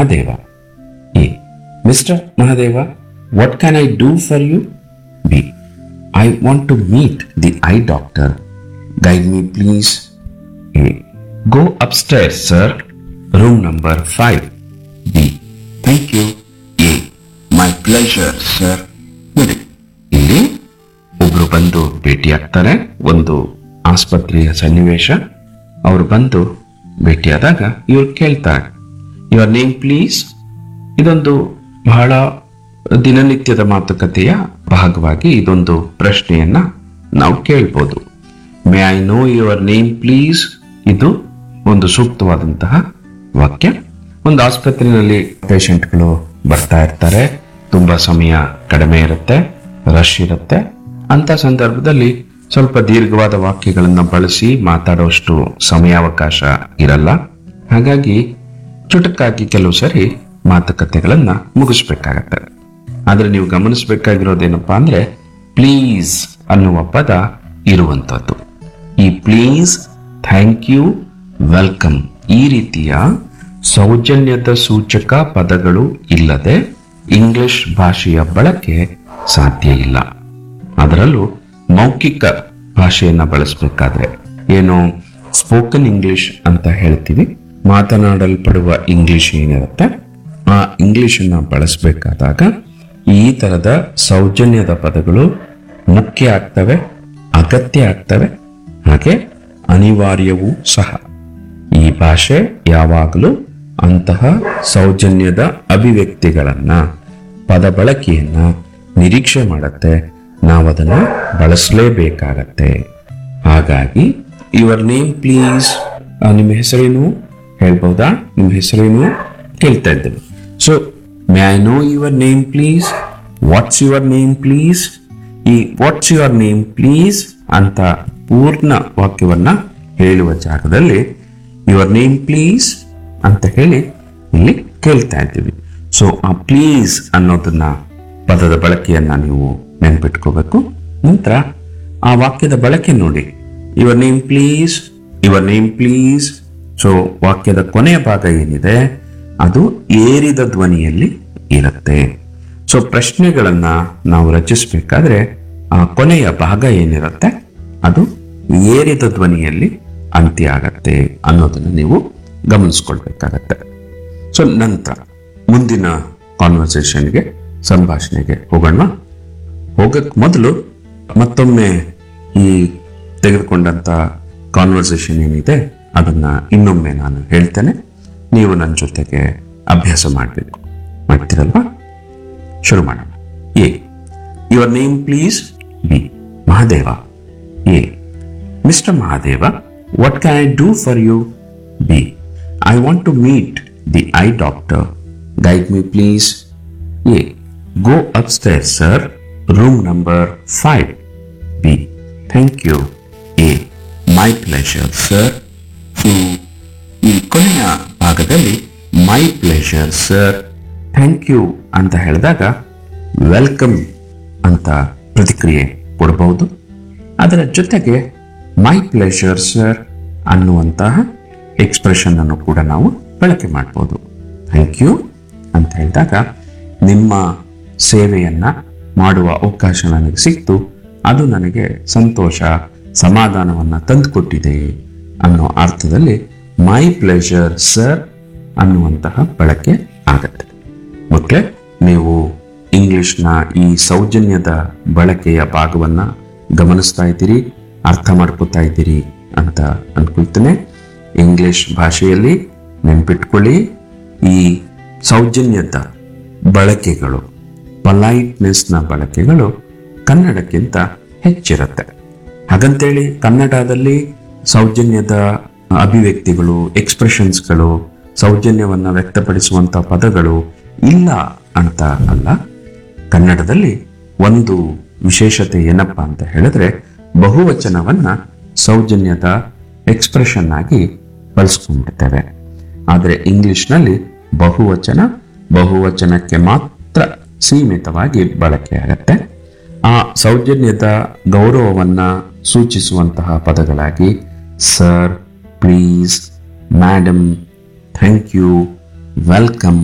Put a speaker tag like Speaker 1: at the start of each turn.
Speaker 1: Mahadeva A mister Mahadeva what can I do for you B I want to meet the eye doctor guide me please A go upstair sir room number five B thank you A my pleasure sir ನೋಡಿ ಇಲ್ಲಿ ಒಬ್ರು ಬಂದು ಭೇಟಿಯಾಗ್ತಾರೆ ಒಂದು ಆಸ್ಪತ್ರೆಯ ಸನ್ನಿವೇಶ ಅವರು ಬಂದು ಭೇಟಿಯಾದಾಗ ಇವ್ರು ಕೇಳ್ತಾರೆ ಯುವರ್ ನೇಮ್ ಪ್ಲೀಸ್ ಇದೊಂದು ಬಹಳ ದಿನನಿತ್ಯದ ಮಾತುಕತೆಯ ಭಾಗವಾಗಿ ಇದೊಂದು ಪ್ರಶ್ನೆಯನ್ನ ನಾವು ಕೇಳ್ಬೋದು may I know your name please ಇದು ಒಂದು ಸೂಕ್ತವಾದಂತಹ ವಾಕ್ಯ ಒಂದು ಆಸ್ಪತ್ರೆಯಲ್ಲಿ ಪೇಷಂಟ್ಗಳು ಬರ್ತಾ ಇರ್ತಾರೆ ತುಂಬಾ ಸಮಯ ಕಡಿಮೆ ಇರುತ್ತೆ ರಶ್ ಇರುತ್ತೆ ಅಂತ ಸಂದರ್ಭದಲ್ಲಿ ಸ್ವಲ್ಪ ದೀರ್ಘವಾದ ವಾಕ್ಯಗಳನ್ನ ಬಳಸಿ ಮಾತಾಡೋಷ್ಟು ಸಮಯಾವಕಾಶ ಇರಲ್ಲ ಹಾಗಾಗಿ ಚುಟುಕಾಗಿ ಕೆಲವು ಸರಿ ಮಾತುಕತೆಗಳನ್ನ ಮುಗಿಸ್ಬೇಕಾಗತ್ತೆ ಆದ್ರೆ ನೀವು ಗಮನಿಸಬೇಕಾಗಿರೋದೇನಪ್ಪಾ ಅಂದ್ರೆ ಪ್ಲೀಸ್ ಅನ್ನುವ ಪದ ಇರುವಂತದ್ದು ಈ ಪ್ಲೀಸ್ ಥ್ಯಾಂಕ್ ಯು ವೆಲ್ಕಮ್ ಈ ರೀತಿಯ ಸೌಜನ್ಯದ ಸೂಚಕ ಪದಗಳು ಇಲ್ಲದೆ ಇಂಗ್ಲಿಷ್ ಭಾಷೆಯ ಬಳಕೆ ಸಾಧ್ಯ ಇಲ್ಲ ಅದರಲ್ಲೂ ಮೌಖಿಕ ಭಾಷೆಯನ್ನ ಬಳಸಬೇಕಾದ್ರೆ ಏನು ಸ್ಪೋಕನ್ ಇಂಗ್ಲಿಷ್ ಅಂತ ಹೇಳ್ತೀವಿ ಮಾತನಾಡಲ್ಪಡುವ ಇಂಗ್ಲಿಷ್ ಏನಿರುತ್ತೆ ಆ ಇಂಗ್ಲಿಷ್ ಅನ್ನ ಬಳಸಬೇಕಾದಾಗ ಈ ತರದ ಸೌಜನ್ಯದ ಪದಗಳು ಮುಖ್ಯ ಆಗ್ತವೆ ಅಗತ್ಯ ಆಗ್ತವೆ ಹಾಗೆ ಅನಿವಾರ್ಯವೂ ಸಹ ಈ ಭಾಷೆ ಯಾವಾಗಲೂ ಅಂತಹ ಸೌಜನ್ಯದ ಅಭಿವ್ಯಕ್ತಿಗಳನ್ನ ಪದ ಬಳಕೆಯನ್ನ ನಿರೀಕ್ಷೆ ಮಾಡುತ್ತೆ ನಾವದನ್ನ ಬಳಸಲೇಬೇಕಾಗತ್ತೆ ಹಾಗಾಗಿ ಯುವರ್ ನೇಮ್ ಪ್ಲೀಸ್ ನಿಮ್ಮ ಹೆಸರೇನು ಹೇಳ್ಬಹುದಾ ನಿಮ್ಮ ಹೆಸರೇನು ಕೇಳ್ತಾ ಇದ್ದೇವೆ so may I know your name please what's your name please ಈ ವಾಟ್ಸ್ ಯುವರ್ ನೇಮ್ ಪ್ಲೀಸ್ ಅಂತ ಪೂರ್ಣ ವಾಕ್ಯವನ್ನ ಹೇಳುವ ಜಾಗದಲ್ಲಿ ಯುವರ್ ನೇಮ್ ಪ್ಲೀಸ್ ಅಂತ ಹೇಳಿ ಇಲ್ಲಿ ಕೇಳ್ತಾ ಇದ್ದೀವಿ ಸೊ ಆ ಪ್ಲೀಸ್ ಅನ್ನೋದನ್ನ ಪದದ ಬಳಕೆಯನ್ನ ನೀವು ನೆನ್ಪಿಟ್ಕೋಬೇಕು ನಂತರ ಆ ವಾಕ್ಯದ ಬಳಕೆ ನೋಡಿ your name please your name please so ವಾಕ್ಯದ ಕೊನೆಯ ಭಾಗ ಏನಿದೆ ಅದು ಏರಿದ ಧ್ವನಿಯಲ್ಲಿ ಇರುತ್ತೆ ಸೊ ಪ್ರಶ್ನೆಗಳನ್ನ ನಾವು ರಚಿಸಬೇಕಾದ್ರೆ ಆ ಕೊನೆಯ ಭಾಗ ಏನಿರುತ್ತೆ ಅದು ಏರಿದ ಧ್ವನಿಯಲ್ಲಿ ಅಂತ್ಯ ಆಗತ್ತೆ ಅನ್ನೋದನ್ನ ನೀವು ಗಮನಿಸ್ಕೊಳ್ಬೇಕಾಗತ್ತೆ ಸೊ ನಂತರ ಮುಂದಿನ ಕಾನ್ವರ್ಸೇಷನ್ಗೆ ಸಂಭಾಷಣೆಗೆ ಹೋಗೋಣ ಹೋಗಕ್ ಮೊದಲು ಮತ್ತೊಮ್ಮೆ ಈ ತೆಗೆದುಕೊಂಡಂತ ಕಾನ್ವರ್ಸೇಷನ್ ಏನಿದೆ ಅದನ್ನ ಇನ್ನೊಮ್ಮೆ ನಾನು ಹೇಳ್ತೇನೆ ನೀವು ನನ್ನ ಜೊತೆಗೆ ಅಭ್ಯಾಸ ಮಾಡಬೇಕು ಮಾಡ್ತೀರಲ್ವಾ ಶುರು ಮಾಡೋಣ A your name please B Mahadeva A mister Mahadeva what can I do for you B I want to meet the eye doctor guide me please A go upstair sir room number five B thank you A my pleasure sir ಈ ಕೊನೆಯ ಭಾಗದಲ್ಲಿ my pleasure sir thank you ಅಂತ ಹೇಳಿದಾಗ welcome ಅಂತ ಪ್ರತಿಕ್ರಿಯೆ ಕೊಡಬಹುದು ಅದರ ಜೊತೆಗೆ ಮೈ ಪ್ಲೆಷರ್ ಸರ್ ಅನ್ನುವಂತಹ ಎಕ್ಸ್ಪ್ರೆಷನ್ ಅನ್ನು ಕೂಡ ನಾವು ಬಳಕೆ ಮಾಡ್ಬೋದು ಥ್ಯಾಂಕ್ ಯು ಅಂತ ಹೇಳಿದಾಗ ನಿಮ್ಮ ಸೇವೆಯನ್ನ ಮಾಡುವ ಅವಕಾಶ ನನಗೆ ಸಿಕ್ತು ಅದು ನನಗೆ ಸಂತೋಷ ಸಮಾಧಾನವನ್ನ ತಂದುಕೊಟ್ಟಿದೆ ಅನ್ನೋ ಅರ್ಥದಲ್ಲಿ ಮೈ ಪ್ಲೆಷರ್ ಸರ್ ಅನ್ನುವಂತಹ ಬಳಕೆ ಆಗತ್ತೆ ಮಕ್ಕಳೇ ನೀವು ಇಂಗ್ಲಿಷ್ನ ಈ ಸೌಜನ್ಯದ ಬಳಕೆಯ ಭಾಗವನ್ನ ಗಮನಿಸ್ತಾ ಇದ್ದೀರಿ ಅರ್ಥ ಮಾಡ್ಕೋತಾ ಇದ್ದೀರಿ ಅಂತ ಅನ್ಕೊಳ್ತೇನೆ ಇಂಗ್ಲಿಷ್ ಭಾಷೆಯಲ್ಲಿ ನೆನ್ಪಿಟ್ಕೊಳ್ಳಿ ಈ ಸೌಜನ್ಯದ ಬಳಕೆಗಳು ಪೊಲೈಟ್ನೆಸ್ನ ಬಳಕೆಗಳು ಕನ್ನಡಕ್ಕಿಂತ ಹೆಚ್ಚಿರುತ್ತೆ ಹಾಗಂತೇಳಿ ಕನ್ನಡದಲ್ಲಿ ಸೌಜನ್ಯದ ಅಭಿವ್ಯಕ್ತಿಗಳು ಎಕ್ಸ್ಪ್ರೆಷನ್ಸ್ಗಳು ಸೌಜನ್ಯವನ್ನ ವ್ಯಕ್ತಪಡಿಸುವಂತ ಪದಗಳು ಇಲ್ಲ ಅಂತ ಅಲ್ಲ ಕನ್ನಡದಲ್ಲಿ ಒಂದು ವಿಶೇಷತೆ ಏನಪ್ಪಾ ಅಂತ ಹೇಳಿದ್ರೆ ಬಹುವಚನವನ್ನ ಸೌಜನ್ಯದ ಎಕ್ಸ್ಪ್ರೆಷನ್ ಆಗಿ ಬಳಸ್ಕೊಂಡಿರ್ತೇವೆ ಆದರೆ ಇಂಗ್ಲಿಷ್ನಲ್ಲಿ ಬಹುವಚನ ಬಹುವಚನಕ್ಕೆ ಮಾತ್ರ ಸೀಮಿತವಾಗಿ ಬಳಕೆಯಾಗತ್ತೆ ಆ ಸೌಜನ್ಯದ ಗೌರವವನ್ನ ಸೂಚಿಸುವಂತಹ ಪದಗಳಾಗಿ sir please madam thank you welcome